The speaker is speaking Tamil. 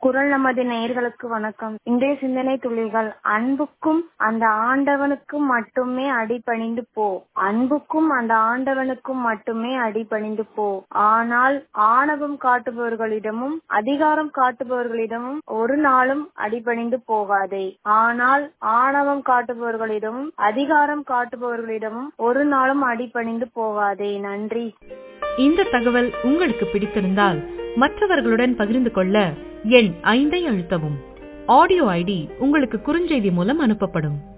குரல் நமது நேயர்களுக்கு வணக்கம் இன்றைய சிந்தனை துளிகள் அன்புக்கும் அந்த ஆண்டவனுக்கும் மட்டுமே அடிபணிந்து போ அன்புக்கும் அந்த ஆண்டவனுக்கும் மட்டுமே அடிபணிந்து போ ஆனால் ஆணவம் காட்டுபவர்களிடமும் அதிகாரம் காட்டுபவர்களிடமும் ஒரு நாளும் அடிபணிந்து போகாதே ஆனால் ஆணவம் காட்டுபவர்களிடமும் அதிகாரம் காட்டுபவர்களிடமும் ஒரு நாளும் அடிபணிந்து போகாதே நன்றி இந்த தகவல் உங்களுக்கு பிடித்திருந்தால் மற்றவர்களுடன் பகிர்ந்து கொள்ள எண் ஐந்தை அழுத்தவும் ஆடியோ ஐடி உங்களுக்கு குறுஞ்செய்தி மூலம் அனுப்பப்படும்